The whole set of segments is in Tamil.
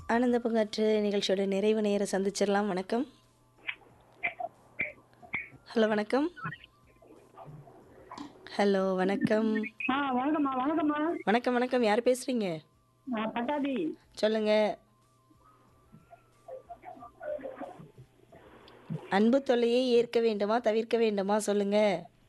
ஆனந்த பங்காற்று நிகழ்ச்சியோட நிறைவு நேர சந்திச்சிடலாம் வணக்கம் ஹலோ வணக்கம் ஹலோ வணக்கம் ஆ வணக்கம்மா வணக்கம்மா வணக்கம் வணக்கம் யார் பேசுறீங்க நான் பட்டாபி சொல்லுங்க அன்பு தொல்லையை ஏற்க வேண்டுமா தவிர்க்க வேண்டுமா சொல்லுங்க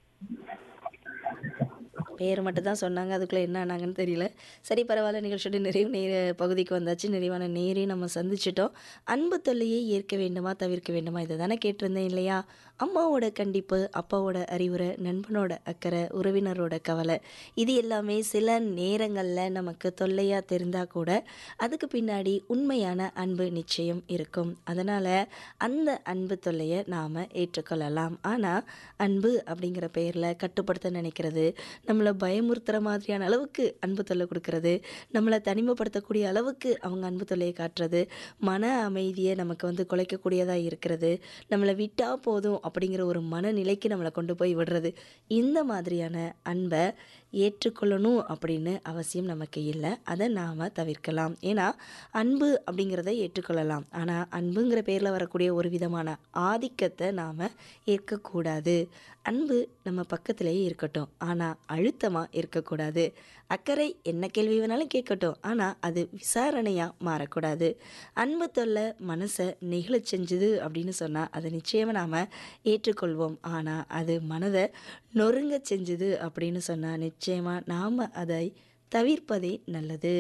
பேர் மட்டும் தான் சொன்னாங்க அதுக்குள்ளே என்ன ஆனாங்கன்னு தெரியல சரி பரவாயில்ல நிகழ்ச்சியோட நிறைவு நேர பகுதிக்கு வந்தாச்சு நிறைவான நேரே நம்ம சந்திச்சிட்டோம் அன்பு தொல்லையை ஏற்க வேண்டுமா தவிர்க்க வேண்டுமா இதை தானே கேட்டிருந்தேன் இல்லையா அம்மாவோட கண்டிப்பு அப்பாவோட அறிவுரை நண்பனோட அக்கறை உறவினரோட கவலை இது எல்லாமே சில நேரங்களில் நமக்கு தொல்லையாக தெரிந்தால் கூட அதுக்கு பின்னாடி உண்மையான அன்பு நிச்சயம் இருக்கும் அதனால் அந்த அன்பு தொல்லையை நாம் ஏற்றுக்கொள்ளலாம் ஆனால் அன்பு அப்படிங்கிற பெயரில் கட்டுப்படுத்த நினைக்கிறது நம்மளை பயமுறுத்துகிற மாதிரியான அளவுக்கு அன்பு தொல்லை கொடுக்கறது நம்மளை தனிமைப்படுத்தக்கூடிய அளவுக்கு அவங்க அன்பு தொல்லையை காட்டுறது மன அமைதியை நமக்கு வந்து குலைக்கக்கூடியதாக இருக்கிறது நம்மளை விட்டால் போதும் அப்படிங்கிற ஒரு மனநிலைக்கு நம்மளை கொண்டு போய் விடுறது இந்த மாதிரியான அன்பை ஏற்றுக்கொள்ளணும் அப்படின்னு அவசியம் நமக்கு இல்லை அதை நாம் தவிர்க்கலாம் ஏன்னா அன்பு அப்படிங்கிறத ஏற்றுக்கொள்ளலாம் ஆனால் அன்புங்கிற பேரில் வரக்கூடிய ஒரு விதமான ஆதிக்கத்தை நாம் ஏற்கக்கூடாது அன்பு நம்ம பக்கத்திலேயே இருக்கட்டும் ஆனால் அழுத்தமாக இருக்கக்கூடாது அக்கறை என்ன கேள்வி வேணாலும் கேட்கட்டும் ஆனால் அது விசாரணையாக மாறக்கூடாது அன்பு தொல்லை மனசை நெகிழச் செஞ்சுது அப்படின்னு சொன்னால் அதை நிச்சயமாக நாம் ஏற்றுக்கொள்வோம் ஆனால் அது மனதை நொறுங்க செஞ்சுது அப்படின்னு சொன்னால் நிச்சயமாக நாம் அதை தவிர்ப்பதே நல்லது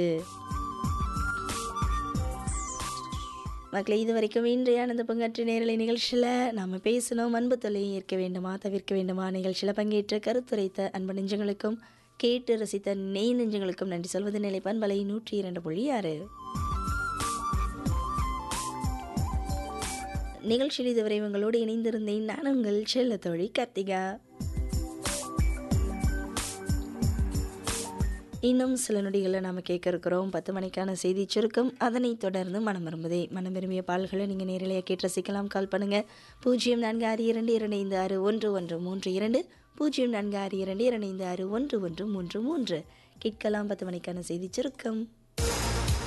மக்களை இது வரைக்கும் இன்றைய ஆனந்த பங்காற்று நேரலை நிகழ்ச்சியில் நாம் பேசணும் அன்பு தொல்லையை ஏற்க வேண்டுமா தவிர்க்க வேண்டுமா நிகழ்ச்சியில் பங்கேற்ற கருத்துரைத்த அன்பு நெஞ்சங்களுக்கும் கேட்டு ரசித்த நெய் நெஞ்சங்களுக்கும் நன்றி சொல்வது நிலைப்பான் பலை நூற்றி இரண்டு புள்ளி ஆறு நிகழ்ச்சியில் இதுவரை உங்களோடு இணைந்திருந்தேன் நான் உங்கள் செல்ல தோழி கார்த்திகா இன்னும் சில நொடிகளில் நாம் கேட்க இருக்கிறோம் பத்து மணிக்கான செய்தி சுருக்கம் அதனைத் தொடர்ந்து மனம் விரும்புதே மனம் விரும்பிய பால்களை நீங்கள் நேரலையாக கேட்டு ரசிக்கலாம் கால் பண்ணுங்கள் பூஜ்ஜியம் நான்கு ஆறு இரண்டு இரண்டு ஐந்து ஆறு ஒன்று ஒன்று மூன்று இரண்டு பூஜ்ஜியம் நான்கு ஆறு இரண்டு இரண்டு ஐந்து ஆறு ஒன்று ஒன்று மூன்று மூன்று கேட்கலாம் பத்து மணிக்கான செய்தி சுருக்கம்